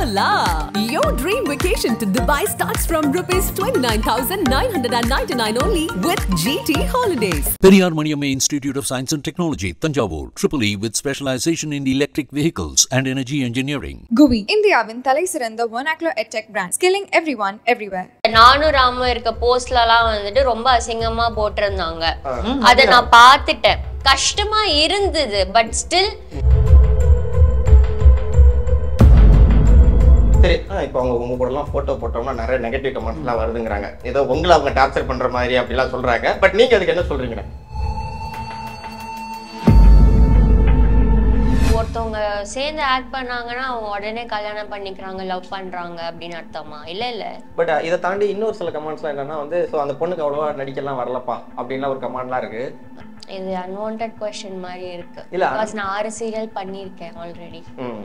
la! Your dream vacation to Dubai starts from rupees 29,999 only with GT Holidays. Periyar Maniamma Institute of Science and Technology, Tanjavur, Triple E with specialization in electric vehicles and energy engineering. குவி இந்தியாவின் தலை சிறந்த ஒனாக்லோ edtech brand skilling every one everywhere நானும் ராமும் இருக்க போஸ்ட்லலாம் வந்துட்டு ரொம்ப அசிங்கமா போட்டிருந்தாங்க அத நான் பார்த்துட்டேன் கஷ்டமா இருந்தது பட் ஸ்டில் சரி ஆ, இப்போ அவங்க உங்க கூடலாம் ஃபோட்டோ போட்டோம்னா நிறைய நெகட்டிவ் கமெண்ட்ஸ்லாம் வருதுங்கிறாங்க ஏதோ உங்களை அவங்க டார்ச்சர் பண்ற மாதிரி அப்படிலாம் சொல்றாங்க பட் நீங்க அதுக்கு என்ன சொல்றீங்க ஒருத்தவங்க சேர்ந்து ஆக்ட் பண்ணாங்கன்னா அவங்க உடனே கல்யாணம் பண்ணிக்கிறாங்க லவ் பண்றாங்க அப்படின்னு அர்த்தமா இல்ல இல்ல பட் இதை தாண்டி இன்னொரு சில கமெண்ட்ஸ்லாம் என்னன்னா வந்து ஸோ அந்த பொண்ணுக்கு அவ்வளோவா நடிக்கலாம் வரலப்பா அப்படின்லாம் ஒரு கமெண்ட்லாம் இருக்கு இது அன்வான்ட் கொஸ்டின் மாதிரி இருக்கு இல்ல, Because நான் ஆறு சீரியல் பண்ணியிருக்கேன் ஆல்ரெடி ம்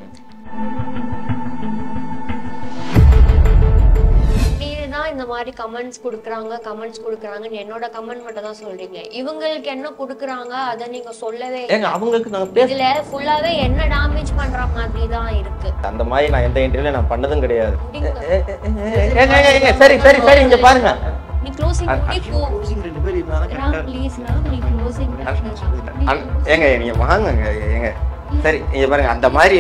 நீங்க தான் இந்த மாதிரி கமெண்ட்ஸ் கொடுக்குறாங்க கமெண்ட்ஸ் கொடுக்குறாங்கன்னு என்னோட கமெண்ட் மட்டும் தான் சொல்றீங்க இவங்களுக்கு என்ன கொடுக்குறாங்க அதை நீங்க சொல்லவே இல்ல. ஏங்க அவங்களுக்கு நாங்கள் பேச இதுல ஃபுல்லாவே என்ன டேமேஜ் பண்ற மாதிரி தான் இருக்கு அந்த மாதிரி நான் எந்த இன்டர்வியூல நான் பண்ணதும் கிடையாது முடிங்க. ஏங்க ஏங்க ஏங்க சரி சரி சரி இங்க பாருங்க நீ க்ளோசிங் பண்ணி போ ரெண்டு பேர் இருந்தா தான் ராம் ப்ளீஸ் ராம் நீ க்ளோசிங் அன்- ஏங்க நீங்க வாங்குங்க ஏங்க சரி இங்க பாருங்க அந்த மாதிரி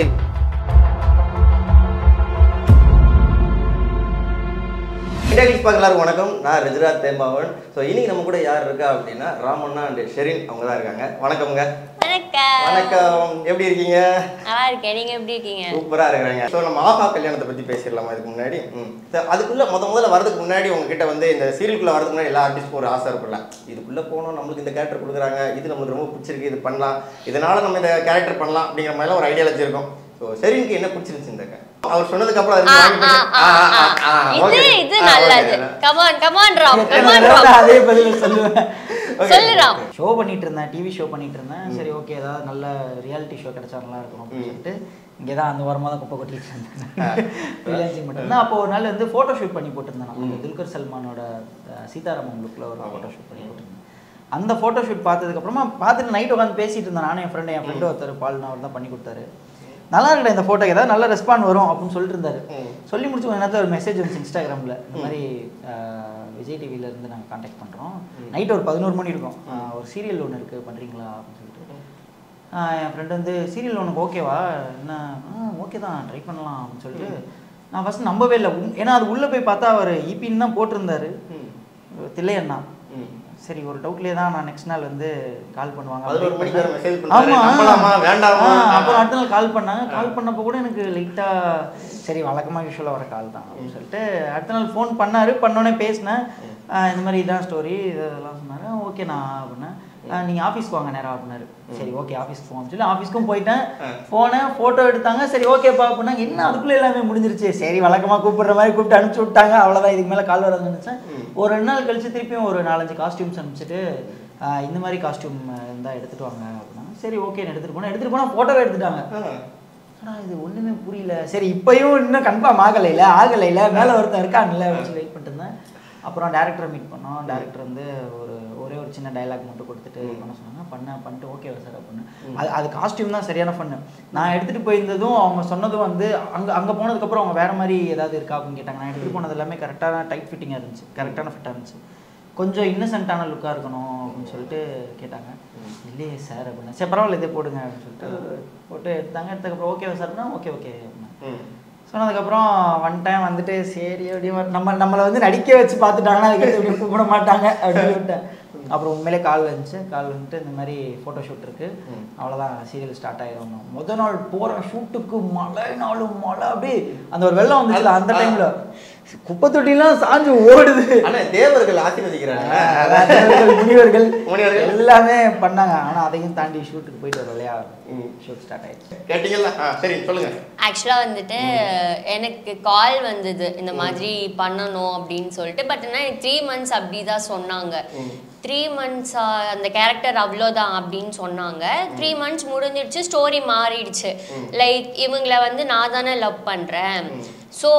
இண்டடிக்ஸ் பார்க்கலாரு வணக்கம் நான் ரிஜுராத் தேம்பாவன் ஸோ இன்னைக்கு நம்ம கூட யார் இருக்கா அப்படின்னா ராமண்ணா அண்ட் ஷெரின் அவங்க தான் இருக்காங்க வணக்கம்ங்க வணக்கம் வணக்கம் எப்படி இருக்கீங்க நல்லா இருக்கேன் நீங்க எப்படி இருக்கீங்க சூப்பரா இருக்கிறாங்க ஸோ நம்ம ஆஹா கல்யாணத்தை பத்தி பேசிடலாமா இதுக்கு முன்னாடி ம் So, அதுக்குள்ள முத முதல்ல வரதுக்கு முன்னாடி உங்ககிட்ட வந்து இந்த சீரியலுக்குள்ள வரதுக்கு முன்னாடி எல்லா ஆர்டிஸ்ட்க்கும் ஒரு ஆசை இருக்கும்ல இதுக்குள்ள போனோம் நம்மளுக்கு இந்த கேரக்டர் கொடுக்குறாங்க இது நம்மளுக்கு ரொம்ப பிடிச்சிருக்கு இது பண்ணலாம் இதனால நம்ம இந்த கேரக்டர் பண்ணலாம் அப்படிங்கிற மாதிரிலாம் ஒரு ஐடியாலஜி இருக்கும் ஸோ ஷெரினுக்கு என்ன பிடிச்சிருந்துச்சு இந்த க- அவர் சொன்னதுக்கு அப்புறம் அது ஆ, வாங்கி ஆ, போச்சு. ஆ, ஆ, ஆ, ஆ. ஆ, இது okay. இது ஆ, நல்லது okay. கமான் கமான் ராம் எத்தனை கமான் தடவை ராம் அதே பதில் சொல்லுவேன் Okay. சொல்லு ராம் ஷோ பண்ணிட்டு இருந்தேன் டிவி ஷோ பண்ணிட்டு இருந்தேன் சரி ஓகே ஏதாவது நல்ல ரியாலிட்டி ஷோ கிடைச்சா நல்லா இருக்கும் அப்படின்னு சொல்லிட்டு இங்கே தான் அந்த வாரமாக தான் குப்பை கொட்டிட்டு இருந்தேன் ஃப்ரீலான்சிங் மட்டும் இருந்தேன் அப்போ ஒரு நாள் வந்து ஃபோட்டோ ஷூட் பண்ணி போட்டிருந்தேன் நான் அந்த துல்கர் சல்மானோட அஹ், சீதாராமம் லுக்கில் ஒரு ஃபோட்டோ ஷூட் பண்ணி போட்டிருந்தேன் அந்த ஃபோட்டோ ஷூட் பார்த்ததுக்கப்புறமா பார்த்துட்டு நைட் உட்காந்து பேசிட்டு இருந்தேன் நானும் என் ஃப்ரெண்டு என் ஃப்ரெண்டு ஒருத்தர் பால்னா அவர் தான் பண்ணி கொடுத்தாரு நல்லா இருக்கல இந்த ஃபோட்டோ ஏதாவது நல்ல ரெஸ்பாண்ட் வரும் அப்படின்னு சொல்லிட்டு இருந்தாரு சொல்லி முடிச்சு கொஞ்ச நேரத்தில் ஒரு மெசேஜ் வந்துச்சு இன்ஸ்டாகிராமில் இந்த மாதிரி அஹ், விஜய் டிவில இருந்து நாங்கள் காண்டாக்ட் பண்ணுறோம் நைட் ஒரு பதினோரு மணி இருக்கும் அஹ், ஒரு சீரியல் ஒன்று இருக்குது பண்ணுறீங்களா அப்படின்னு சொல்லிட்டு அஹ், என் ஃப்ரெண்டு வந்து சீரியல் உனக்கு ஓகேவா என்ன ஓகே தான் ட்ரை பண்ணலாம் அப்படின்னு சொல்லிட்டு நான் ஃபஸ்ட் நம்பவே இல்லை உண்- ஏன்னா அது உள்ளே போய் பார்த்தா அவர் இபின்னு தான் போட்டிருந்தாரு தில்லையண்ணா ம். சரி ஒரு டவுட்லேயே தான் நான் நெக்ஸ்ட் நாள் வந்து கால் பண்ணுவாங்க பதினோரு wait மணிக்கு வேற பண்ணேன். message பண்றாரு. ஆமா. நம்பலாமா, வேண்டாமா? ஆ, அப்புறம் அடுத்த நாள் கால் பண்ணாங்க கால் பண்ணப்போ கூட எனக்கு லைட்டாக சரி வழக்கமாக யூஸ்வலாக வர கால் தான் அப்படின்னு சொல்லிட்டு அடுத்த நாள் ஃபோன் பண்ணாரு பண்ணோடனே பேசினேன் ஆ, இந்த மாதிரி இதான் ஸ்டோரி இதெல்லாம் சொன்னாரு ஓகே நான் அப்படின்னேன் ஆ, நீங்க ஆஃபீஸ்க்கு வாங்க நேரா அப்படின்னாரு சரி ஓகே ஆஃபீஸ்க்கு போவோம் சொல்லி ஆஃபீஸ்க்கும் போயிட்டேன் போனேன் ஃபோட்டோ எடுத்தாங்க சரி ஓகேப்பா அப்படின்னாங்க என்ன அதுக்குள்ளே எல்லாமே முடிஞ்சிருச்சு சரி வழக்கமாக கூப்பிடுற மாதிரி கூப்பிட்டு அனுப்பிச்சு விட்டாங்க அவ்வளோதான் இதுக்கு மேலே கால் வராதுன்னு நினச்சேன் ஒரு ரெண்டு நாள் கழிச்சு திருப்பியும் ஒரு நாலஞ்சு காஸ்டியூம்ஸ் அனுப்பிச்சிட்டு ஆ, இந்த மாதிரி காஸ்டியூம் இருந்தால் எடுத்துட்டு வாங்க அப்படின்னா சரி ஓகே எடுத்துகிட்டு போனேன் எடுத்துகிட்டு போனால் ஃபோட்டோவே எடுத்துட்டாங்க ஆனால் இது ஒன்றுமே புரியல சரி இப்பயும் இன்னும் கன்ஃபார்ம் ஆகலைல ஆகலைல மேலே ஒருத்தன் இருக்காங்கல்ல அப்படின்னு சொல்லி வெயிட் பண்ணிட்டு இருந்தேன் அப்புறம் டேரக்டரை மீட் பண்ணோம் டேரக்டர் வந்து ஒரு ஒரே ஒரு சின்ன டைலாக் மட்டும் கொடுத்துட்டு பண்ண சொன்னாங்க பண்ண பண்ணிட்டு ஓகே சார் அப்படின்னு அது அது காஸ்டியூம் தான் சரியான ஃபன்னு நான் எடுத்துகிட்டு போயிருந்ததும் அவங்க சொன்னதும் வந்து அங்கே அங்கே போனதுக்கப்புறம் அவங்க வேறு மாதிரி ஏதாவது இருக்கா அப்படின்னு கேட்டாங்க நான் எடுத்துகிட்டு போனது எல்லாமே கரெக்டான டைட் ஃபிட்டிங்காக இருந்துச்சு கரெக்டான ஃபிட்டாக இருந்துச்சு கொஞ்சம் இன்னசென்ட்டான லுக்காக இருக்கணும் அப்படின்னு சொல்லிட்டு கேட்டாங்க இல்லையே சார் அப்படின்னா சரி பரவாயில்ல இதே போடுங்க அப்படின்னு சொல்லிட்டு போட்டு எடுத்தாங்க எடுத்ததுக்கப்புறம் ஓகே சார்னா ஓகே ஓகே அப்படின்னா சொன்னதுக்கப்புறம் ஒன் டைம் வந்துட்டு சரி அப்படியே நம்ம நம்மளை வந்து நடிக்க வச்சு பார்த்துட்டாங்கன்னா அதுக்கு இப்படி கூப்பிட மாட்டாங்க அப்படின்னு விட்டேன் அப்புறம் உண்மையிலே கால் வந்துச்சு கால் வந்துட்டு இந்த மாதிரி ஃபோட்டோ ஷூட் இருக்கு அவ்வளோதான் சீரியல் ஸ்டார்ட் ஆயிரும் முத நாள் போகிற ஷூட்டுக்கு மழை நாளும் மழை அப்படியே அந்த ஒரு வெள்ளம் வந்துச்சுல அந்த டைம்ல குப்பை தொட்டிலாம் சாஞ்சு ஓடுது ஆனா தேவர்கள் ஆசீர்வதிக்கிறாங்க அதான் தேவர்கள், முனிவர்கள் முனிவர்கள். எல்லாமே பண்ணாங்க ஆனா அதையும் தாண்டி ஷூட்டுக்கு போயிட்டு வரோம் இல்லையா ம். ஷூட் ஸ்டார்ட் ஆயிடுச்சு கேட்டீங்களா ஆ சரி சொல்லுங்க ஆக்சுவலாக வந்துட்டு எனக்கு கால் வந்தது இந்த மாதிரி பண்ணணும் அப்படின்னு சொல்லிட்டு பட் ஆனால் எனக்கு த்ரீ மந்த்ஸ் அப்படி தான் சொன்னாங்க த்ரீ மந்த்ஸ் அந்த கேரக்டர் அவ்வளோதான் அப்படின்னு சொன்னாங்க த்ரீ மந்த்ஸ் முடிஞ்சிடுச்சு ஸ்டோரி மாறிடுச்சு லைக் இவங்களை வந்து நான் தானே லவ் பண்ணுறேன் ஸோ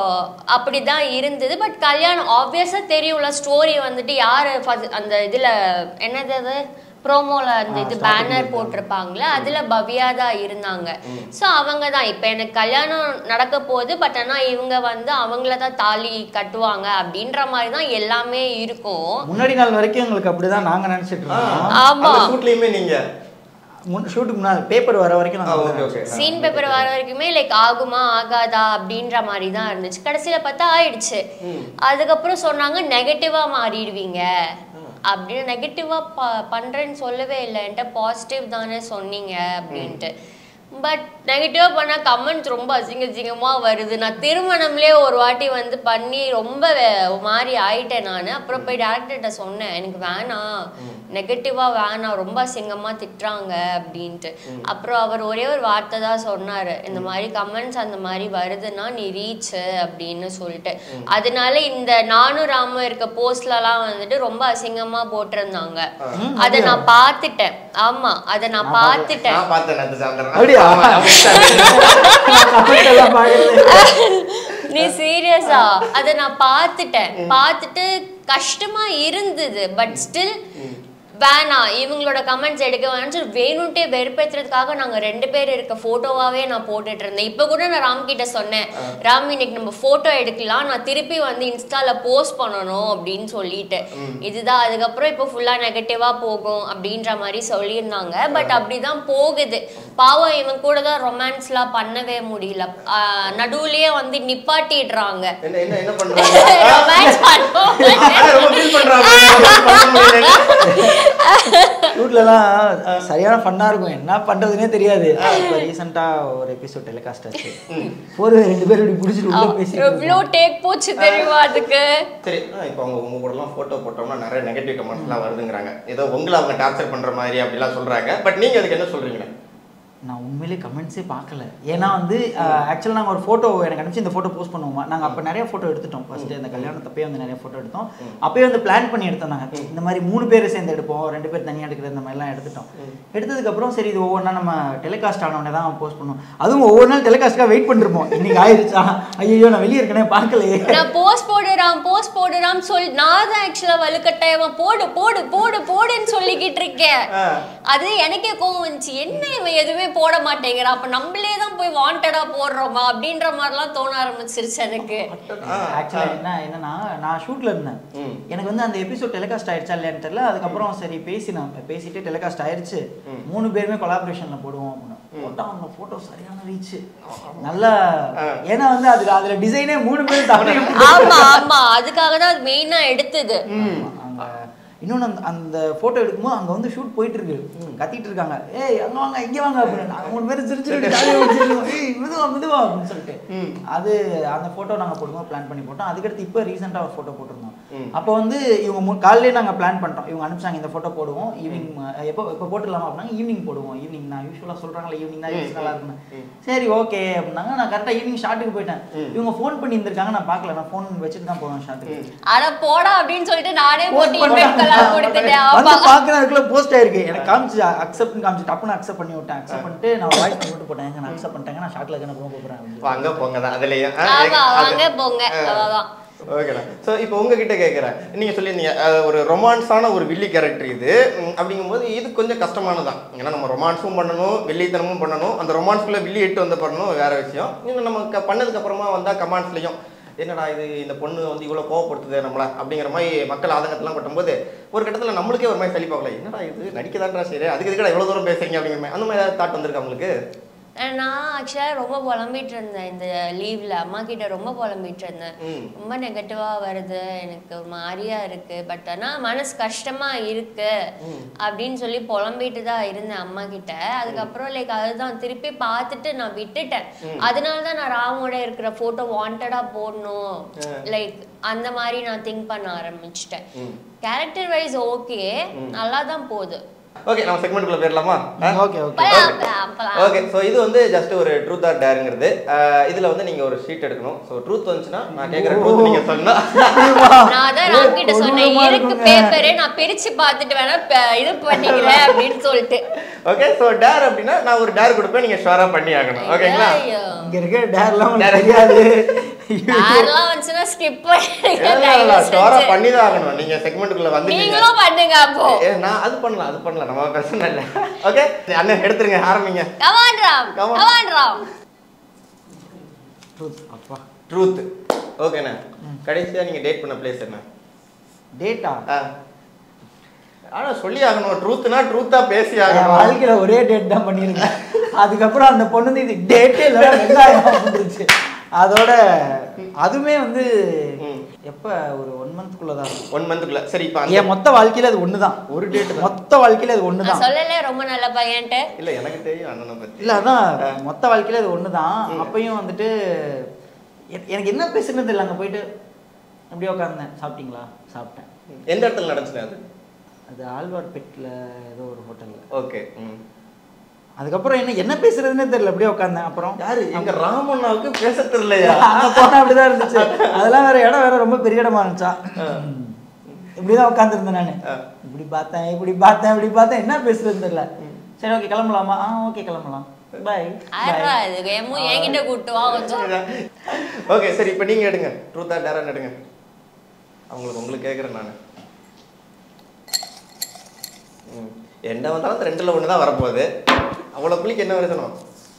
அப்படி தான் இருந்தது பட் கல்யாணம் ஆப்வியஸாக தெரியும்ல ஸ்டோரி வந்துட்டு யார் அந்த இதில் என்னது அது ப்ரோமோல அந்த இது பேனர் போட்டிருப்பாங்களே அதுல பவ்யா தான் இருந்தாங்க ஸோ அவங்க தான் இப்போ எனக்கு கல்யாணம் நடக்க போகுது பட் ஆனா இவங்க வந்து அவங்கள தான் தாலி கட்டுவாங்க அப்படின்ற மாதிரி தான் எல்லாமே இருக்கும் முன்னாடி நாள் வரைக்கும் எங்களுக்கு அப்படிதான் நாங்க நினைச்சிட்டு இருந்தோம் ஆமா. அந்த ஷூட்லயுமே நீங்க முன் ஷூட்டுக்கு முன்னாடி பேப்பர் வர வரைக்கும் நாங்க ஓகே ஓகே சீன் பேப்பர் வர வரைக்குமே லைக் ஆகுமா ஆகாதா அப்படின்ற மாதிரி தான் இருந்துச்சு கடைசியில பார்த்தா ஆயிடுச்சு அதுக்கப்புறம் சொன்னாங்க நெகட்டிவா மாறிடுவீங்க அப்படின்னு நெகட்டிவா ப பண்றேன்னு சொல்லவே இல்லை என்கிட்ட பாசிட்டிவ் தானே சொன்னீங்க அப்படின்ட்டு பட் நெகட்டிவாக பண்ணால் கமெண்ட்ஸ் ரொம்ப அசிங்க அசிங்கமாக வருது நான் திருமணம்லேயே ஒரு வாட்டி வந்து பண்ணி ரொம்ப வே- ஒரு மாதிரி ஆயிட்டேன் நான் அப்புறம் போய் டேரக்டர்கிட்ட சொன்னேன் எனக்கு வேணாம் நெகட்டிவாக வேணாம் ரொம்ப அசிங்கமாக திட்டுறாங்க அப்படின்ட்டு அப்புறம் அவர் ஒரே ஒரு வார்த்தை தான் சொன்னார் இந்த மாதிரி கமெண்ட்ஸ் அந்த மாதிரி வருதுன்னா நீ ரீச் அப்படின்னு சொல்லிட்டு அதனால இந்த நானும் ராம இருக்க போஸ்ட்லலாம் வந்துட்டு ரொம்ப அசிங்கமாக போட்டிருந்தாங்க அதை நான் பார்த்துட்டேன் ஆமா அதை நான் பார்த்துட்டேன் நான் பார்த்தேன் நேத்து சாயந்தரம். அப்படியா? ஆமா, ஆமா. comment எல்லாம் பார்க்கறது. நீ சீரியஸா அதை நான் பார்த்துட்டேன் பார்த்துட்டு கஷ்டமா இருந்தது பட் ஸ்டில் வேணாம் இவங்களோட கமெண்ட்ஸ் எடுக்க வேணாம்னு சொல்லி வேணும்ட்டே வெறுப்பேத்துறதுக்காக நாங்க ரெண்டு பேர் இருக்க போட்டோவாவே நான் போட்டுட்டு இருந்தேன் இப்போ கூட நான் ராம் கிட்ட சொன்னேன் ராம் இன்னைக்கு நம்ம போட்டோ எடுக்கலாம் நான் திருப்பி வந்து இன்ஸ்டால போஸ்ட் பண்ணணும் அப்படின்னு சொல்லிட்டு இதுதான் அதுக்கப்புறம் இப்போ ஃபுல்லா நெகட்டிவா போகும் அப்படின்ற மாதிரி சொல்லியிருந்தாங்க பட் அப்படிதான் போகுது பாவம் இவன் கூட தான் ரொமான்ஸ்லாம் பண்ணவே முடியல ஆஹ் நடுவுலயே வந்து நிப்பாட்டிடுறாங்க என்ன என்ன என்ன பண்றாங்க ரொமான்ஸ் பண்ணுவோம் ஆனா ரொம்ப ஃபீல் பண்றாங்க பண்ண முடியலன்னு. ஷூட்லலாம் சரியான ஃபன்னாக இருக்கும் என்ன பண்ணுறதுனே தெரியாது இப்போ ரீசெண்டாக ஒரு எபிசோட் டெலிகாஸ்ட் ஆச்சு போர் ரெண்டு பேரும் இப்படி பிடிச்சிட்டு உள்ள பேசிட்டு எவ்வளோ டேக் போச்சு தெரியுமா அதுக்கு சரி ஆ, இப்போ அவங்க உங்க கூடலாம் ஃபோட்டோ போட்டோம்னா நிறைய நெகட்டிவ் கமெண்ட்ஸ்லாம் வருதுங்கிறாங்க ஏதோ உங்களை அவங்க டார்ச்சர் பண்ற மாதிரி அப்படிலாம் சொல்றாங்க பட் நீங்க அதுக்கு என்ன சொல்றீங்க நான் உண்மையிலே கமெண்ட்ஸே பார்க்கல ஏன்னா வந்து ஆக்சுவலாக நாங்கள் ஒரு ஃபோட்டோ எனக்கு அனுப்பிச்சு இந்த ஃபோட்டோ போஸ்ட் பண்ணுவோமா நாங்கள் அப்போ நிறைய ஃபோட்டோ எடுத்துட்டோம் ஃபர்ஸ்ட் அந்த கல்யாணத்தப்பே வந்து நிறைய ஃபோட்டோ எடுத்தோம் அப்பயே வந்து பிளான் பண்ணி எடுத்தோம் நாங்கள் இந்த மாதிரி மூணு பேர் சேர்ந்து எடுப்போம் ரெண்டு பேர் தனியாக எடுக்கிற இந்த மாதிரிலாம் எடுத்துட்டோம் எடுத்ததுக்கப்புறம் சரி இது ஒவ்வொன்றா நம்ம டெலிகாஸ்ட் ஆனவொடனே தான் போஸ்ட் பண்ணுவோம் அதுவும் ஒவ்வொரு நாள் டெலிகாஸ்ட்காக வெயிட் பண்ணிருப்போம் இன்னைக்கு ஆயிடுச்சா ஐயோ நான் வெளியே இருக்கனே பார்க்கலையே நான் போஸ்ட் போடுறான் போஸ்ட் போடுறான் சொல்லி நான் தான் ஆக்சுவலா வலுக்கட்டாயமா போடு போடு போடு போடுன்னு சொல்லிக்கிட்டு இருக்கேன் அது எனக்கே கோவம் வந்துச்சு என்ன இவன் எதுவுமே போட மாட்டேங்கிறான் அப்ப நம்மளே தான் போய் வாண்டடா போடுறோமா அப்படின்ற மாதிரிலாம் தோண ஆரம்பிச்சிருச்சு எனக்கு ஆக்சுவலாக என்ன என்னன்னா நான் ஷூட்ல இருந்தேன் எனக்கு வந்து அந்த எபிசோட் டெலிகாஸ்ட் ஆயிடுச்சா இல்லையான்னு தெரியல அதுக்கப்புறம் சரி பேசினேன் பேசிட்டு டெலிகாஸ்ட் ஆயிடுச்சு மூணு பேருமே கொலாபரேஷன்ல போடுவோம் அப்படின்னு போட்டா அவங்க போட்டோ சரியான ரீச் நல்லா ஏன்னா வந்து அதுல அதுல டிசைனே மூணு பேரும் தவறே ஆமா ஆமா அதுக்காக தான் அது மெயினா எடுத்தது அங்க இன்னொன்று அந்த அந்த ஃபோட்டோ எடுக்கும்போது அங்கே வந்து ஷூட் போயிட்டு இருக்கு கத்திட்டு இருக்காங்க ஏய் அங்கே வாங்க இங்கே வாங்க அப்படின்னு நாங்கள் மூணு பேரும் சிரிச்சுட்டு ஜாலியாக வச்சுருக்கோம் ஏய் மெதுவா மெதுவா அப்படின்னு சொல்லிட்டு அது அந்த ஃபோட்டோ நாங்கள் போடும்போது பிளான் பண்ணி போட்டோம் அதுக்கடுத்து இப்போ ரீசெண்டாக ஒரு ஃபோட்டோ போட்டிருந்தோம் அப்போ வந்து இவங்க மு- காலையிலே நாங்கள் பிளான் பண்ணிட்டோம் இவங்க அனுப்பிச்சாங்க இந்த ஃபோட்டோ போடுவோம் ஈவினிங் எப்போ எப்போ போட்டுடலாமா அப்படின்னா ஈவினிங் போடுவோம் ஈவினிங் நான் யூஸ்வலாக சொல்கிறாங்களே ஈவினிங் தான் யூஸ் நல்லா இருக்குன்னு சரி ஓகே அப்படின்னாங்க நான் கரெக்டாக ஈவினிங் ஷாட்டுக்கு போயிட்டேன் இவங்க ஃபோன் பண்ணி இருந்திருக்காங்க நான் பார்க்கல நான் ஃபோன் வச்சுட்டு தான் போவேன் ஷாட்டுக்கு அட போடா அப்படின்னு சொல்லிட்டு நானே போட்டு Post இன்வைட் கலாம் கொடுத்துட்டேன் வந்து ஆமா பார்க்கறேன் அதுக்குள்ள போஸ்ட் ஆயிருக்கு எனக்கு காமிச்சு அக்செப்ட் காமிச்சு டப்புன்னு அக்செப்ட் பண்ணி விட்டேன் அக்செப்ட் பண்ணிட்டு நான் வாய்ஸ் போட்டு போட்டேன் "ஏங்க, நான் அக்செப்ட் பண்ணிட்டேங்க நான் ஷார்ட்ல இருக்கேன் அப்புறம் கூப்பிடுறேன் வாங்க போங்க தான் அதுலயும் ஆ, ஆமா அது- வாங்க போங்க அவ்வளவுதான் ஓகேண்ணா ஸோ இப்போ உங்ககிட்ட கேட்குறேன் நீங்கள் சொல்லியிருந்தீங்க அஹ், ஒரு ரொமான்ஸான ஒரு வில்லி கேரக்டர் இது ம், அப்படிங்கும்போது இது கொஞ்சம் கஷ்டமானதான் ஏன்னா நம்ம ரொமான்ஸும் பண்ணணும் வில்லித்தனமும் பண்ணணும் அந்த ரொமான்ஸ்குள்ளே வில்லி இட்டு வந்து பண்ணணும் வேற விஷயம் இன்னும் நம்ம க- பண்ணதுக்கு அப்புறமா வந்தால் கமாண்ட்ஸ்லையும் என்னடா இது இந்த பொண்ணு வந்து இவ்வளோ கோவப்படுத்துது நம்மள அப்படிங்கிற மாதிரி மக்கள் ஆதங்கத்தெல்லாம் கொட்டும்போது ஒரு கட்டத்தில் நம்மளுக்கே ஒரு மாதிரி சலிப்பாகல என்னடா இது நடிக்கதான்றா சரி அதுக்கு இதுக்கடா எவ்வளோ தூரம் பேசுறீங்க அப்படிங்கிற மாதிரி அந்த மாதிரி ஏதாவது தாட் வந்திருக்கா உங்களுக்கு நான் ஆக்சுவலாக ரொம்ப புலம்பிட்டு இருந்தேன் இந்த லீவ்ல அம்மா கிட்ட ரொம்ப புலம்பிட்டு இருந்தேன் ம். ரொம்ப நெகட்டிவா வருது எனக்கு ஒரு மாதிரியா இருக்கு பட் ஆனா மனசு கஷ்டமா இருக்கு அப்படின்னு சொல்லி புலம்பிட்டு தான் இருந்தேன் அம்மா கிட்ட அதுக்கப்புறம் லைக் அதுதான் திருப்பி பார்த்துட்டு நான் விட்டுட்டேன் அதனால தான் நான் ராமோட இருக்கிற போட்டோ வாண்டடா போடணும் லைக் அந்த மாதிரி நான் திங்க் பண்ண ஆரம்பிச்சிட்டேன் கேரக்டர் வைஸ் ஓகே நல்லா தான் போகுது ஓகே நம்ம செக்மெண்ட்டுக்குள்ளே போயிடலாமா ஆ? ஓகே ஓகே அப்பலாம், அப்பலாம், அப்பலாம். ஓகே ஸோ இது வந்து ஜஸ்ட் ஒரு ட்ரூத் ஆர் டேருங்கிறது இதில் வந்து நீங்கள் ஒரு ஷீட் எடுக்கணும் ஸோ ட்ரூத் வந்துச்சுன்னா நான் கேட்குற ட்ரூத் நீங்கள் சொன்னால் நான் தான் ராம் கிட்ட சொன்னேன் இருக்கு பேப்பரே நான் பிரிச்சு பார்த்துட்டு வேணா ப- இது பண்ணிக்கிறேன் அப்படின்னு சொல்லிட்டு ஓகே ஸோ டேர் அப்படின்னா நான் ஒரு டேர் கொடுப்பேன் நீங்கள் ஷுவராக பண்ணி ஆகணும் ஓகேங்களா ஐயோ. இங்க இருக்க டேர்லாம் உங்களுக்கு தெரியாது யாரெல்லாம் வந்துச்சுன்னா ஸ்கிப் பண்ணிடுங்க இல்ல, தயவு இல்ல, ஸ்டோரா செஞ்சு. பண்ணி தான் ஆகணும் நீங்க செக்மெண்ட்டுக்குள்ள வந்து நீங்களும் பண்ணுங்க அப்போ ஏ, நான் அது பண்ணலாம் அது பண்ணலாம் நம்ம பிரச்சனை இல்லை ஓகே அண்ணன் எடுத்துருங்க ஆரம்பிங்க come on Ram Come on. Come on Ram truth அப்பா ட்ரூத் ஓகேண்ணே கடைசியா நீங்க டேட் பண்ண பிளேஸ் என்ன டேட்டா ஆ. ஆனா சொல்லி ஆகணும் ட்ரூத்னா ட்ரூத்தா பேசி என் ஆகணும் வாழ்க்கையில ஒரே டேட் தான் பண்ணியிருக்கேன் அதுக்கப்புறம் அந்த பொண்ணு வந்து இது டேட்டே இல்லை வெங்காயம் வந்துருச்சு அதோட அதுவுமே வந்து ம். எப்ப ஒரு ஒன் மந்த்க்குள்ள தான் இருக்கும். ஒன் மந்த்துக்குள்ள சரி இப்போ என் மொத்த வாழ்க்கையில அது ஒண்ணுதான் ஒரு டேட் தான் மொத்த வாழ்க்கையில அது நான் ஒண்ணுதான் சொல்லல ரொம்ப நல்ல பையன்ட்டு இல்ல எனக்கு தெரியும் அண்ணனை பத்தி இல்ல அதான் மொத்த வாழ்க்கையில அது ஒண்ணுதான் அப்பயும் வந்துட்டு எ- எனக்கு என்ன பேசுறது தெரியல அங்க போயிட்டு அப்படியே உட்காந்தேன் சாப்பிட்டீங்களா சாப்பிட்டேன் எந்த இடத்துல நடந்துச்சு அது அது ஆழ்வார்பேட்டில் ஏதோ ஒரு ஹோட்டல்ல ஓகே ம் அதுக்கப்புறம் என்ன என்ன பேசுறதுன்னே தெரியல அப்படியே உட்காந்தேன் அப்புறம் யாரு எங்க ராமண்ணாவுக்கு பேச தெரியலையா அங்க போனா அப்படிதான் இருந்துச்சு அதெல்லாம் வேற இடம் வேற ரொம்ப பெரிய இடமா இருந்துச்சா இப்படிதான் உட்காந்துருந்தேன் நானு ஆ. இப்படி பார்த்தேன் இப்படி பார்த்தேன் இப்படி பார்த்தேன் என்ன பேசுறதுன்னு தெரியல சரி ஓகே கிளம்பலாமா ஆ ஓகே கிளம்பலாம் பாய் ஆறா இது எம்மு என்கிட்ட கூட்டு வா கொஞ்சம் ஓகே சரி இப்போ நீங்க எடுங்க ட்ரூத்தா டேரா எடுங்க அவங்களுக்கு உங்களுக்கு கேட்குறேன் நான் ம் என்ன வந்தாலும் அந்த ரெண்டுல ஒன்று தான் வரப்போகுது அவ்வளோ புள்ளிக்கு என்ன எழுதணும்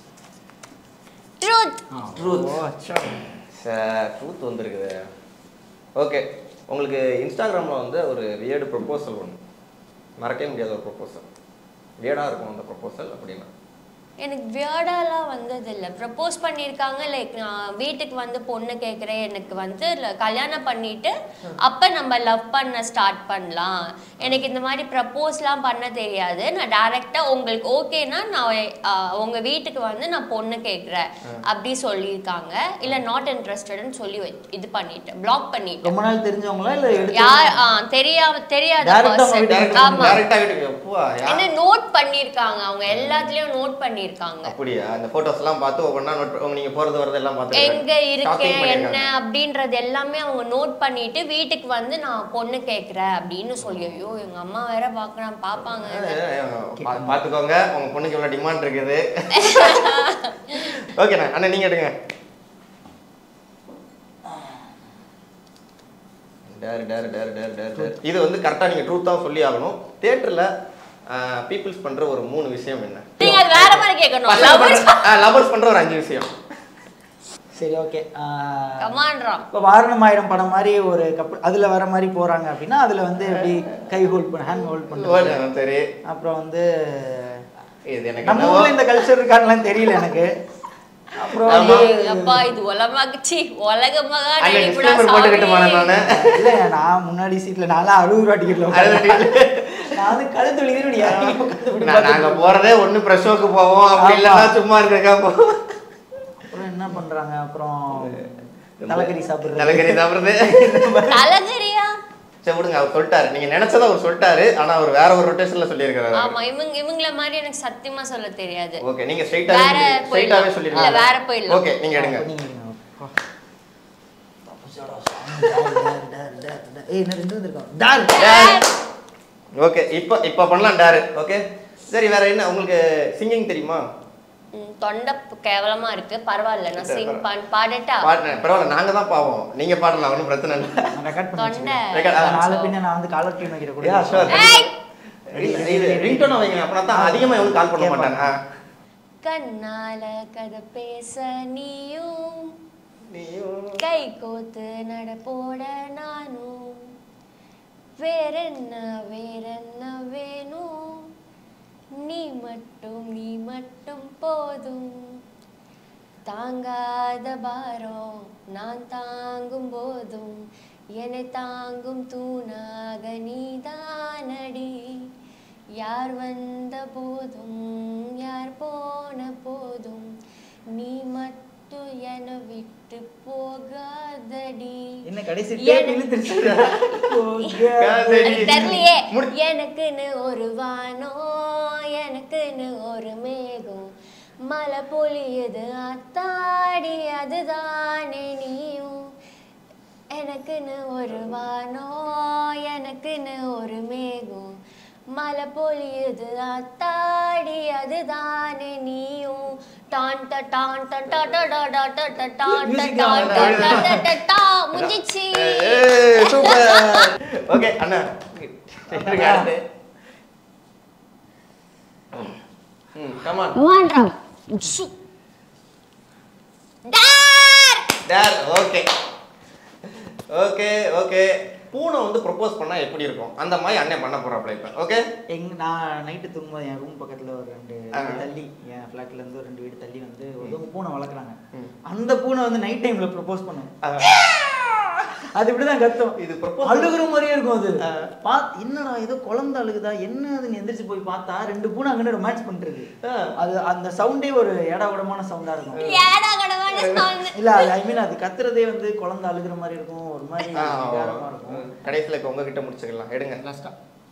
ட்ரூத் ட்ரூத் சார் ட்ரூத் வந்திருக்குது ஓகே உங்களுக்கு இன்ஸ்டாகிராமில் வந்து ஒரு வியர்டு ப்ரொப்போசல் ஒன்று மறக்கவே முடியாத ஒரு ப்ரொப்போசல் வியர்டாக இருக்கும் அந்த ப்ரொப்போசல் அப்படின்னா எனக்கு வியர்டாலாம் வந்தது இல்லை ப்ரப்போஸ் பண்ணியிருக்காங்க லைக் நான் வீட்டுக்கு வந்து பொண்ணு கேட்குறேன் எனக்கு வந்து ல- கல்யாணம் பண்ணிட்டு அப்போ நம்ம லவ் பண்ண ஸ்டார்ட் பண்ணலாம் எனக்கு இந்த மாதிரி ப்ரப்போஸ்லாம் பண்ண தெரியாது நான் டேரெக்டாக உங்களுக்கு ஓகேனா நான் அஹ், உங்க வீட்டுக்கு வந்து நான் பொண்ணு கேட்குறேன் அப்படி சொல்லியிருக்காங்க இல்லை நாட் இன்ட்ரெஸ்டட்னு சொல்லி வை- இது பண்ணிட்டேன் பிளாக் பண்ணிட்டேன் ரொம்ப நாள் தெரிஞ்சவங்களா இல்ல எடுத்த யார் ஆ, தெரியாம தெரியாத Direct ஆ உங்க person. வீட்டுக்கு ஆமா டேரெக்டாக வீட்டுக்கு எப்பா என்ன நோட் பண்ணிருக்காங்க அவங்க எல்லாத்துலயும் நோட் பண்ணிருக்காங்க அப்படியா அந்த ஃபோட்டோஸ் எல்லாம் பார்த்து ஒவ்வொன்றா நோட் நீங்கள் போகிறது வரது எல்லாம் பார்த்து எங்க இருக்கேன் என்ன அப்படின்றது எல்லாமே அவங்க நோட் பண்ணிட்டு வீட்டுக்கு வந்து நான் பொண்ணு கேக்குறேன் அப்படின்னு சொல்லி ஐயோ எங்க அம்மா வேற பாக்குறான் பாப்பாங்க பார்த்துக்கோங்க உங்கள் பொண்ணுக்கு இவ்வளோ டிமாண்ட் இருக்குது ஓகேண்ணா அண்ணா நீங்கள் எடுங்க dare dare dare dare dare dare இது வந்து கரெக்டாக நீங்கள் ட்ரூத்தாக சொல்லி ஆகணும் தேட்டரில் பீப்புள்ஸ் பண்ணுற ஒரு மூணு விஷயம் என்ன நீங்க அது வேற மாதிரி கேட்கணும் லவர்ஸ் லவர்ஸ் பண்ணுற ஒரு அஞ்சு விஷயம் சரி ஓகே கமான்றான் இப்போ வாரணம் ஆயிரம் படம் மாதிரி ஒரு கப்பல் அதுல வர மாதிரி போறாங்க அப்படின்னா அதுல வந்து எப்படி கை ஹோல்ட் பண்ண ஹேண்ட் ஹோல்ட் பண்ணுறது சரி அப்புறம் வந்து இது எனக்கு நம்ம என்னவோ- ஊர்ல இந்த கல்ச்சர் இருக்கான்லாம் தெரியல எனக்கு அப்புறம் வந்து அப்பா இது உலகமாச்சு உலகமாக அங்க disclaimer போட்டுக்கிட்டுமா நானு? இல்ல நான் முன்னாடி சீட்ல நான்லாம் அறுபது ரூபா டிக்கெட்ல அறுபது நான் வந்து கழுத்து வலி இப்படி இறங்கி உட்கார்ந்து இப்படி நான் நாங்க பார்த்துட்டு போறதே ஒண்ணு பிரஷோக்கு போவோம் அப்படி ஆமா. இல்லைன்னா சும்மா இருக்கா போவோம் அப்புறம் என்ன பண்றாங்க அப்புறம் தலைக்கறி சாப்பிடுறது தலைக்கறி சாப்பிடுறது தலகரியா சரி விடுங்க அவர் சொல்லிட்டாரு நீங்க நினைச்சதை அவர் சொல்லிட்டாரு ஆனா அவர் வேற ஒரு ரொட்டேஷன்ல சொல்லியிருக்காரு ஆமா இவங்க இவங்கள மாதிரி எனக்கு சத்தியமா சொல்ல தெரியாது ஓகே நீங்க ஸ்ட்ரைட்டாவே வேற ஸ்ட்ரைட்டாவே போயிடலாம். இல்ல, சொல்லிருக்கீங்க வேற போயிடலாம். ஓகே நீங்க எடுங்க நீங்க எடுங்க. அப்பா. தப்பிச்சாடா சாமி. டார், டார், டார், டார், டார். ஏய், இன்னும் ரெண்டு வந்திருக்கான். டார். ஓகே இப்போ இப்போ பண்ணலாம் டாரு ஓகே சரி வேற என்ன உங்களுக்கு சிங்கிங் தெரியுமா ம், தொண்டை கேவலமா இருக்கு பரவாயில்ல நான் சிங் பண்ண பாடட்டா பாடுறேன் பரவாயில்ல நாங்க தான் பாவோம் நீங்க பாடலாம் ஒன்றும் பிரச்சனை இல்லை நான் record பண்ணி தொண்டை. வச்சிருக்கேன். Record, ஆ. நாளை பின்ன நான் வந்து காலர் டியூன் வைக்கிற கூட Yeah, sure. ஏய்! இது ரிங்டோன் வைங்க அப்படின்னா தான் அதிகமா எவனும் கால் பண்ண மாட்டாங்க ஆ. கண்ணால கதை பேச நீயும் நீயும் கை கோத்து நட போட நானும் வேறென்ன வேறென்ன வேணும் நீ மட்டும் நீ மட்டும் போதும் தாங்காத பாரம் நான் தாங்கும் போதும் என்னை தாங்கும் தூணாக நீதானடி யார் வந்த போதும் யார் போன போதும் நீ மட்டும் என்னை விட்டு போகாதடி என்ன கடைசி என்ன- டேப் இழுத்துருச்சு. காதலி. அது தெரியலையே முடி- எனக்குன்னு ஒரு வானம் எனக்குன்னு ஒரு மேகம் மழை பொழியுது அத்தாடி அதுதானே நீயும் எனக்குன்னு ஒரு வானம் எனக்குன்னு ஒரு மேகம் மழை பொழியுது அத்தாடி அதுதானே நீயும் டான் ட டான் ட ட ட ட ட ட ட டான் ட Music டான் ட ஆடுறா. ட ட ட டா முடிஞ்சிச்சு சூப்பர் ஓகே அண்ணா இருங்க, அடுத்து ம் கமான் சு. டார் டேர் ஓகே ஓகே ஓகே பூனை வந்து ப்ரொபோஸ் பண்ணா எப்படி இருக்கும் அந்த மாதிரி அண்ணன் பண்ண போறாப்ல இப்ப ஓகே எங் நான் நைட்டு தூங்கும்போது என் ரூம் பக்கத்துல ஒரு ரெண்டு ஆ. வீடு தள்ளி என் ஃப்ளாட்ல இருந்து ஒரு ரெண்டு வீடு தள்ளி வந்து ஒருத்தவங்க பூனை வளர்க்குறாங்க ம். அந்த பூனை வந்து நைட் டைம்ல ப்ரப்போஸ் பண்ணும் அது இப்படிதான் கத்தும் இது propose அழுகுற மாதிரியே இருக்கும் அது ஆ. பா என்னடா ஏதோ குழந்தை அழுகுதா என்ன அதுன்னு எந்திரிச்சு போய் பார்த்தா ரெண்டு பூனை அங்கே ரொமான்ஸ் பண்ணிருக்கு ஆ. அது அந்த சவுண்டே ஒரு ஏடாகுடமான சவுண்டா இருக்கும் ஏடா கடவான சாங் இல்ல அது ஐ மீன் அது கத்துறதே வந்து குழந்தை அழுகுற மாதிரி இருக்கும் ஒரு மாதிரி விகாரமா இருக்கும் கடைசியில் இப்போ உங்ககிட்ட முடிச்சுக்கலாம் எடுங்க லாஸ்டா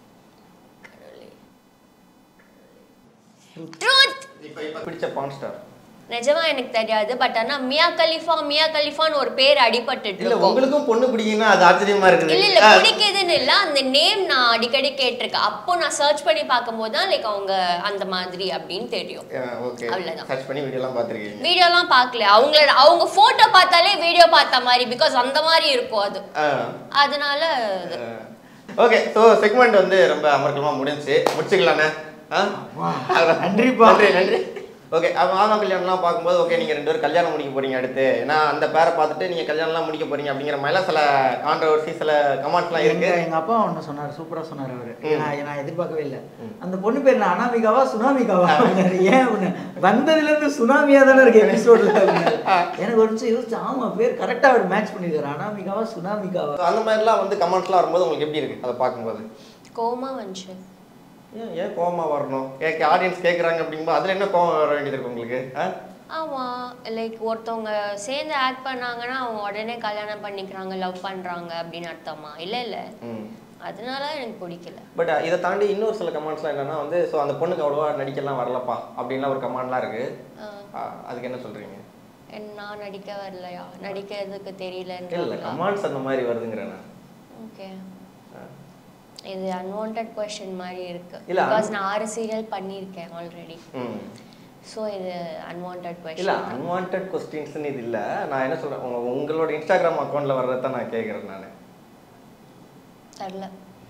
ட்ரூத் இப்போ இப்போ பிடிச்ச பான் ஸ்டார் நிஜமா எனக்கு தெரியாது பட் ஆனா மியா கலிஃபா மியா கலிஃபான்னு ஒரு பேர் அடிபட்டுட்டு இல்ல இருக்கும் உங்களுக்கும் பொண்ணு பிடிக்குன்னா அது ஆச்சரியமா இருக்குது இல்ல இல்ல ஆ, பிடிக்குதுன்னு இல்ல அந்த நேம் நான் அடிக்கடி கேட்டிருக்கேன் அப்போ நான் சர்ச் பண்ணி பார்க்கும்போது தான் லைக் அவங்க அந்த மாதிரி அப்படின்னு தெரியும் ஆ, ஓகே அவ்வளவுதான். சர்ச் பண்ணி வீடியோலாம் பார்த்துருக்கீங்க வீடியோலாம் பார்க்கல அவங்கள அவங்க போட்டோ பார்த்தாலே வீடியோ பார்த்த மாதிரி பிகாஸ் அந்த மாதிரி இருக்கும் அது அதனால அது. ஓகே ஸோ செக்மெண்ட் வந்து ரொம்ப அமர்க்கலமாக முடிஞ்சுச்சு முடிச்சுக்கலாண்ணே ஆ? நன்றிப்பா. நன்றி நன்றி ஓகே அப்போ ஆமா கல்யாணம்லாம் பார்க்கும்போது ஓகே நீங்கள் ரெண்டு பேரும் கல்யாணம் முடிக்க போறீங்க அடுத்து ஏன்னா அந்த பேரை பார்த்துட்டு நீங்கள் கல்யாணம்லாம் முடிக்க போறீங்க அப்படிங்கிற மாதிரிலாம் சில கான்ட்ரவர்சி சில கமெண்ட்ஸ்லாம் எங்க இருக்கு எங்க அப்பா ஒண்ணு சொன்னாரு சூப்பரா சொன்னாரு அவரு நான் நான் எதிர்பார்க்கவே இல்ல அந்த பொண்ணு பேர் நான் அனாமிகாவா சுனாமிகாவா அப்படின்னாரு. ஏன் அப்படின்னு வந்ததுல இருந்து சுனாமியா தானே இருக்கு எபிசோட்ல எனக்கு ஒரு நிமிஷம் யோசிச்சு ஆமா பேர் கரெக்டா அவர் மேட்ச் பண்ணிருக்காரு அனாமிகாவா சுனாமிகாவா So, அந்த மாதிரிலாம் வந்து கமெண்ட்ஸ்லாம் வரும்போது உங்களுக்கு எப்படி இருக்கு அதை பார்க்கும்போது கோமா வந்துச்சு ஏன் ஏன் கோவமா வரணும் கேட்க ஆடியன்ஸ் கேட்குறாங்க அப்படிங்கும்போது அதில் என்ன கோவம் வர வேண்டியது இருக்கு உங்களுக்கு ஆ ஆமா லைக் ஒருத்தவங்க சேர்ந்து ஆக்ட் பண்ணாங்கன்னா அவங்க உடனே கல்யாணம் பண்ணிக்கிறாங்க லவ் பண்றாங்க அப்படின்னு அர்த்தமா இல்ல இல்ல ம் அதனால எனக்கு பிடிக்கல பட் இதை தாண்டி இன்னொரு சில கமெண்ட்ஸ்லாம் என்னன்னா வந்து ஸோ அந்த பொண்ணுக்கு அவ்வளோவா நடிக்கலாம் வரலப்பா அப்படின்லாம் ஒரு கமெண்ட்லாம் இருக்கு ஆஹ், ஆ, அதுக்கு என்ன சொல்றீங்க என் நான் நடிக்க வரலையா நடிக்கிறதுக்கு இல்ல தெரியலன்ற கமெண்ட்ஸ் அந்த மாதிரி வருதுங்கிறேன் நான். ஓகே ஆ. இது அன்வான்ட் கொஸ்டின் மாதிரி இருக்கு இல்ல, பிகாஸ் un- நான் ஆறு சீரியல் பண்ணியிருக்கேன் ஆல்ரெடி ம் ஸோ இது அன்வான்ட் இல்ல கொஸ்டின் அன்வான்ட் கொஸ்டின்ஸ்னு இது இல்ல நான் என்ன சொல்றேன் உங்க உங்களோட இன்ஸ்டாகிராம் அக்கௌண்ட்ல வர்றதை தான் நான் கேட்குறேன் நான் தெரில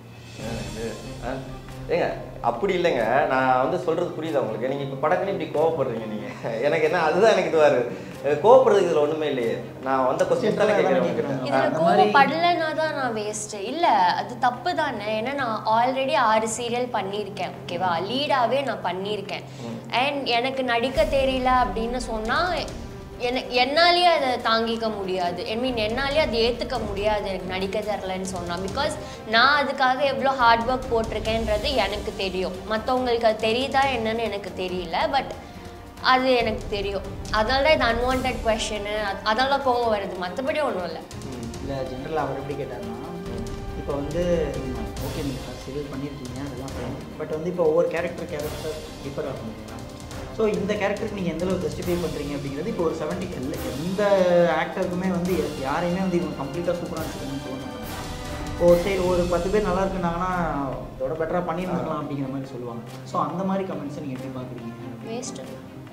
ஏங்க அப்படி இல்லைங்க நான் வந்து சொல்றது புரியுதா உங்களுக்கு நீங்க இப்ப படக்குன்னு இப்படி கோவப்படுறீங்க நீங்க எனக்கு என்ன அதுதான் எனக்கு இதுவா இருக்கு கோவப்படுறதுக்கு இதுல ஒண்ணுமே இல்லையே நான் வந்த கொஸ்டின் தானே கேட்குறேன் உங்ககிட்ட இதுல அந்த மாதிரி- கோவப்படலைன்னா தான் நான் வேஸ்ட் இல்ல அது தப்பு தானே ஏன்னா நான் ஆல்ரெடி ஆறு சீரியல் பண்ணியிருக்கேன் ஓகேவா லீடாவே நான் பண்ணியிருக்கேன் அண்ட் எனக்கு நடிக்க தெரியல அப்படின்னு சொன்னா எனக்கு என்னாலேயே அதை தாங்கிக்க முடியாது ஐ மீன் என்னாலேயே அதை ஏற்றுக்க முடியாது எனக்கு நடிக்க தெரிலன்னு சொன்னால் பிகாஸ் நான் அதுக்காக எவ்வளோ ஹார்ட் ஒர்க் போட்டிருக்கேன்றது எனக்கு தெரியும் மற்றவங்களுக்கு அது தெரியுதா என்னன்னு எனக்கு தெரியல பட் அது எனக்கு தெரியும் அதனால தான் இது அன்வான்ட் கொஷனு அதனால தான் கோவம் வருது மற்றபடி ஒன்றும் இல்லை இல்லை ஜென்ரலாக அவர் எப்படி கேட்டாருன்னா இப்போ வந்து ஓகே நீங்கள் சீரியல் பண்ணியிருக்கீங்க அதெல்லாம் ஃபைன் பட் வந்து இப்போ ஒவ்வொரு கேரக்டர் கேரக்டர் டிஃபர் ஆகும் இல்லையா ஸோ இந்த கேரக்டருக்கு நீங்கள் எந்த அளவுக்கு ஜஸ்டிஃபை பண்ணுறீங்க அப்படிங்கிறது இப்போ ஒரு செவன்ட்டி இல்லை எந்த ஆக்டருக்குமே வந்து யா- யாரையுமே வந்து இவங்க கம்ப்ளீட்டாக சூப்பராக நடிச்சிருக்கணும்னு சொல்ல மாட்டாங்க இப்போ சரி ஒரு பத்து பேர் நல்லா இருக்குனாங்கன்னா இதோட பெட்டராக பண்ணியிருந்துக்கலாம் அப்படிங்கிற மாதிரி சொல்லுவாங்க ஸோ அந்த மாதிரி கமெண்ட்ஸை நீங்கள் எப்படி பார்க்குறீங்க வேஸ்ட்டு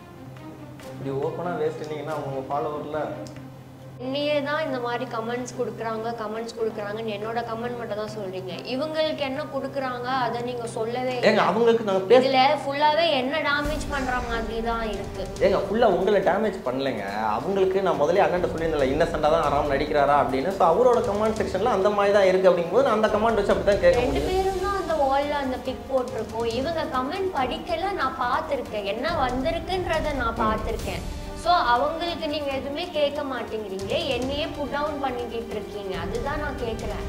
இப்படி ஓப்பனாக வேஸ்ட்டுனீங்கன்னா உங்க ஃபாலோவரில் என்னையே தான் இந்த மாதிரி கமெண்ட்ஸ் கொடுக்குறாங்க கமெண்ட்ஸ் கொடுக்குறாங்கன்னு என்னோட கமெண்ட் மட்டும் தான் சொல்றீங்க இவங்களுக்கு என்ன கொடுக்குறாங்க அதை நீங்க சொல்லவே ஏங்க இல்லை அவங்களுக்கு நாங்கள் பேச இதுல ஃபுல்லாவே என்ன டேமேஜ் பண்ற மாதிரி தான் இருக்கு ஏங்க ஃபுல்லாக உங்களை டேமேஜ் பண்ணலைங்க அவங்களுக்கு நான் முதல்ல அண்ணன் சொல்லியிருந்தேன் இன்னசென்ட்டாக தான் ஆராம் நடிக்கிறாரா அப்படின்னு ஸோ அவரோட கமெண்ட் செக்ஷனில் அந்த மாதிரி தான் இருக்குது அப்படிங்கும்போது நான் அந்த கமெண்ட் வச்சு அப்படி தான் கேட்க ரெண்டு முடியும் பேரும் தான் அந்த வால்ல அந்த பிக் போட்டிருக்கோம் இவங்க கமெண்ட் படிக்கல நான் பார்த்துருக்கேன் என்ன வந்திருக்குன்றத நான் பார்த்துருக்கேன் ஸோ அவங்களுக்கு நீங்க எதுவுமே கேட்க மாட்டேங்கிறீங்க என்னையே புட் டவுன் பண்ணிக்கிட்டு இருக்கீங்க அதுதான் நான் கேட்குறேன்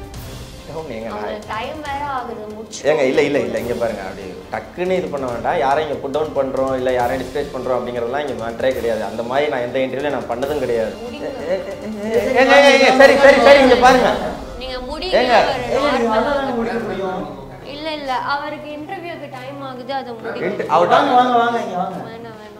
ஏங்க நான் அவங்களுக்கு டைம் வேற ஆகுது முடிச்சு ஏங்க இல்லை இல்லை இல்லை இங்கே பாருங்க அப்படி டக்குன்னு இது பண்ண வேண்டாம் யாரையும் இங்கே புட் டவுன் பண்ணுறோம் இல்லை யாரையும் டிஸ்கரேஜ் பண்ணுறோம் அப்படிங்கிறதெல்லாம் இங்கே மேட்டரே கிடையாது அந்த மாதிரி நான் எந்த இன்டர்வியூல நான் பண்ணதும் கிடையாது ஏ- ஏ- ஏ- ஏங்க, ஏங்க, ஏங்க, சரி சரி சரி இங்கே பாருங்க நீங்க ஏங்க, முடிங்க ஏங்க, நீங்கள் அவ்வளோதானே முடிக்க முடியும் இல்ல இல்ல அவருக்கு இன்டர்வியூக்கு டைம் ஆகுது அதை முடிங்க இன்ட்- அவர் வாங்க வாங்க வாங்க இங்கே வாங்க வேணாம் வேணாம்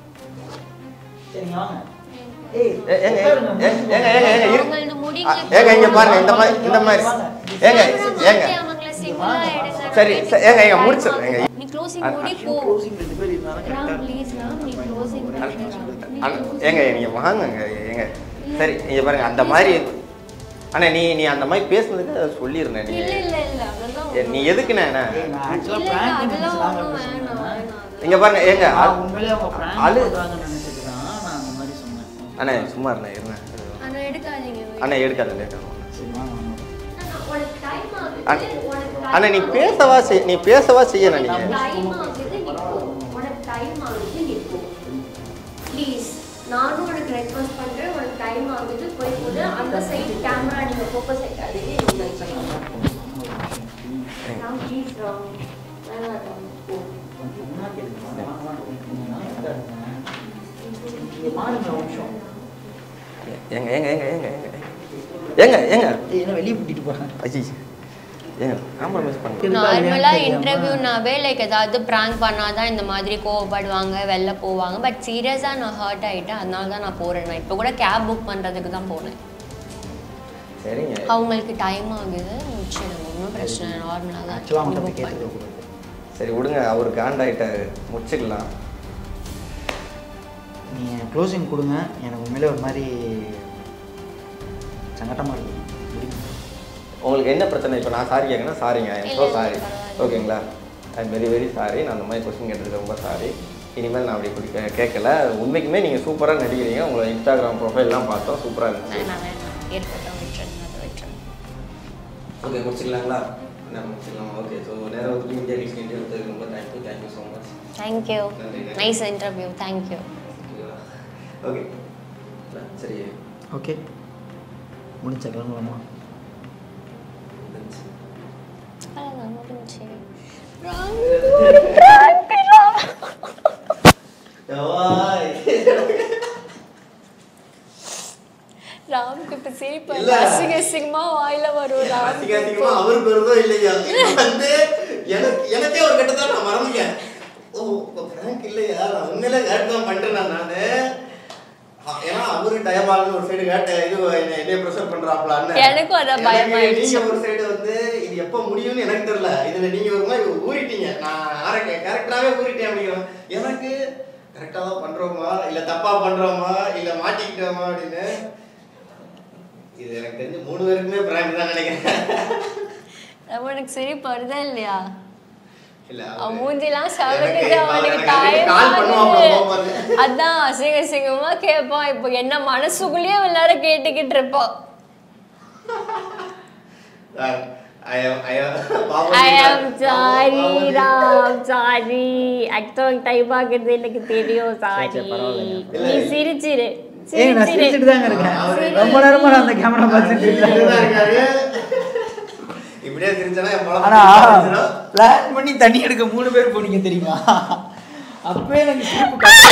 சரிங்க வாங்க ஏய் ஏ- ஏங்க ஏங்க ஏங்க ஏங்க ஏங்க ஏங்க இரு- அவங்களது முடிங்க ஆ, ஏங்க இங்க பாருங்க இந்த மாதிரி இந்த மாதிரி ஏங்க ஏங்க அவங்கள சிங்கிளா எடுங்க சரி சரி, ஏங்க ஏங்க முடிச்சு ஏங்க நீ க்ளோசிங் முடி போ ராம் ப்ளீஸ் ராம் நீ க்ளோசிங் அண்ணா, ஏங்க நீங்க வாங்கங்க ஏங்க சரி நீங்க பாருங்க அந்த மாதிரி அண்ணா நீ நீ அந்த மாதிரி பேசுனதுக்கு அதை சொல்லிருந்தேன் நீ இல்ல இல்ல இல்ல அதெல்லாம் ஏ, நீ எதுக்குண்ணே என்ன நான் ஆக்சுவலாக இல்ல, ப்ராங்க் அதெல்லாம் நினச்சி ஒண்ணும் வேணாம், வேணாம். இங்க பாருங்க ஏங்க நான் உண்மையிலேயே அவங்க ப்ராங்க் அழு பண்ணுறாங்கன்னு நினச்சிட்டு தான் நான் அந்த மாதிரி சொன்னேன் அண்ணா சும்மா இருந்தேன் இருந்தேன் ஆனா எடுக்காதீங்க அண்ணா எடுக்காத லேட்டாக சரி வாங்க வாங்க. உனக்கு டைம் ஆகுது அண்ணா, உனக்கு அண்ணா நீ பேசவா செய் நீ பேசவா செய்யணும் நீங்க டைம் ஆகுது நீ போ உனக்கு டைம் ஆகுது நீ போ ப்ளீஸ் நானும் உனக்கு ரெக்வஸ்ட் பண்றேன் உனக்கு டைம் ஆகுது போய் போது அந்த சைடு கேமரா நீங்க ஃபோக்கஸ் ஆயிட்டாதீங்க என்ஜாய் பண்ணலாம் ராம் ப்ளீஸ் ராம் வேணாம் ராம் போ கொஞ்சம் முன்னாடி எடுங்க. வாங்க, வாங்க, வாங்க. நீங்க நான் எங்க இருக்கேன்? இங்க பாருங்க ஒரு நிமிஷம். ஏங்க ஏங்க ஏங்க ஏங்க ஏங்க ஏங்க ஏங்க ஏய், என்ன வெளியே கூட்டிட்டு போறேன் ஐயோ ஏங்க காம்ப்ரமைஸ் பண்ணுங்க நார்மலா இன்டர்வியூனாவே லைக் ஏதாவது ப்ராங்க் பண்ணாதான் இந்த மாதிரி கோவப்படுவாங்க வெளில போவாங்க பட் சீரியஸா நான் ஹர்ட் ஆயிட்டேன் அதனால தான் நான் போறேன் நான் இப்போ கூட கேப் புக் பண்றதுக்கு தான் போனேன் சரிங்க அவங்களுக்கு டைம் ஆகுது முடிச்சிடுங்க ஒன்றும் பிரச்சனை நார்மலாக ஆக்சுவலாக தான் அவன்கிட்ட book போய் பண்ணு. கேட்டுக்க கூடாது சரி விடுங்க அவர் காண்டாயிட்டாரு முடிச்சுக்கலாம் நீங்கள் க்ளோசிங் கொடுங்க எனக்கு உண்மையிலே ஒரு மாதிரி சங்கட்டமாக இருக்கு முடியுமா? உங்களுக்கு என்ன பிரச்சனை இப்போ நான் சாரி கேட்கணும் சாரிங்க ஐ இல்ல, ஸோ இல்ல, சாரி பரவாயில்ல. ஓகேங்களா I am very very sorry நான் அந்த மாதிரி கொஸ்டின் கேட்டதுக்கு ரொம்ப சாரி இனிமேல் நான் அப்படி இப்படி கே- கேட்கல உண்மைக்குமே நீங்கள் சூப்பராக நடிக்கிறீங்க உங்களை இன்ஸ்டாகிராம் ப்ரொஃபைல்லாம் பார்த்தோம் சூப்பராக இருந்துச்சு வேணாம் வேணாம் இருக்கட்டும் விட்டுருங்க அதை விட்டுருங்க ஓகே முடிச்சுக்கலாங்களா என்ன முடிச்சுக்கலாம் ஓகே ஸோ நேரம் வந்து இந்தியா ரீச் இந்தியா எடுத்ததுக்கு ரொம்ப thank you thank you so much thank you நன்றி, நன்றி. நைஸ் இன்டர்வியூ தேங்க்யூ ஓகே சரி ஓகே முடிஞ்ச கிளம்பலாமா அவ்வளோதான் முடிஞ்சு ராம்க்கு இப்போ சிரிப்பு இல்ல. அசிங்க அசிங்கமா வாயில வரும் ராம் அசிங்க அசிங்கமா அவருக்கு வருதோ இல்லையா இது வந்து எனக்கு எனக்கே ஒரு கட்டத்தில் நான் மறந்துட்டேன் ஓ இப்போ பிராங்க் இல்லையா நான் உண்மையிலே கேட்டு தான் பண்ணுறேன் நானு அ- ஏன்னா அவரு டயமாகனு ஒரு சைடு கேட்ட இது என்ன என்னைய ப்ரெஷர் பண்றாப்லான்னு எனக்கும் அதான் பயமாயிடுச்சு. நீங்க ஒரு சைடு வந்து இது எப்போ முடியும்னு எனக்கு தெரியல இதுல நீங்க ஒரு மாதிரி ஊறிட்டீங்க நான் கரெக்டாவே ஊறிட்டேன் அப்படிங்கிற எனக்கு கரெக்டாக தான் பண்றோமா இல்ல தப்பா பண்றோமா இல்ல மாட்டிக்கிட்டோமா அப்படின்னு இது எனக்கு தெரிஞ்சு மூணு பேருக்குமே பிராங்க் தான் நினைக்கிறேன் அவனுக்கு சிரிப்பு வருதா இல்லையா இல்ல அவன் மூஞ்சிலாம் எனக்கு சவக்குது இப்ப அவனுக்கு எனக்கு அன்னைக்கு கால் பண்ணுவான் அப்புறம் கோவம் வருது. தாயமாகுது அதான் அசிங்க அசிங்கமா கேட்பான் இப்போ என்ன மனசுக்குள்ளேயே எல்லாரும் கேட்டுக்கிட்டு இருப்பான் I am I am பாவம் ஐ ஆம் பாவம் சாரி பாவம் ராம் சாரி ஆக்சுவல் டைம் ஆகுது எனக்கு தெரியும் சாரி சரி, பரவாயில்லைங்க. நீ சிரிச்சிரு ஏய் நான் சிரிச்சுட்டு தாங்க இருக்கேன் ரொம்ப நேரமா நான் அந்த கேமரா பார்த்துட்டு சிரிச்சுட்டு தான் இருக்கேன் இருக்காரு. இப்படியே சிரிச்சனா என் பொழப்பு ஆனா சிரிச்சிடும். பிளான் பண்ணி தண்ணி எடுக்க மூணு பேர் போனீங்க தெரியுமா அப்பவே எனக்கு சிரிப்பு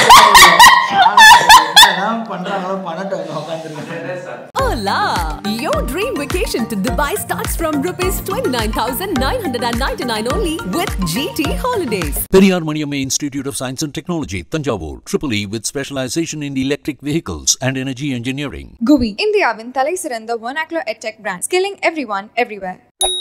கஷ்டம் பண்றாங்களோ பண்ணட்டும் உட்காந்துருக்கேன் Hola! Your dream vacation to Dubai starts from rupees 29,999 only with GT Holidays. Periyar Maniamma Institute of Science and Technology, Tanjavur, Triple E with specialization in electric vehicles and energy engineering. GUI இந்தியாவின் தலை சிறந்த vernacular edtech brand, skilling everyone everywhere.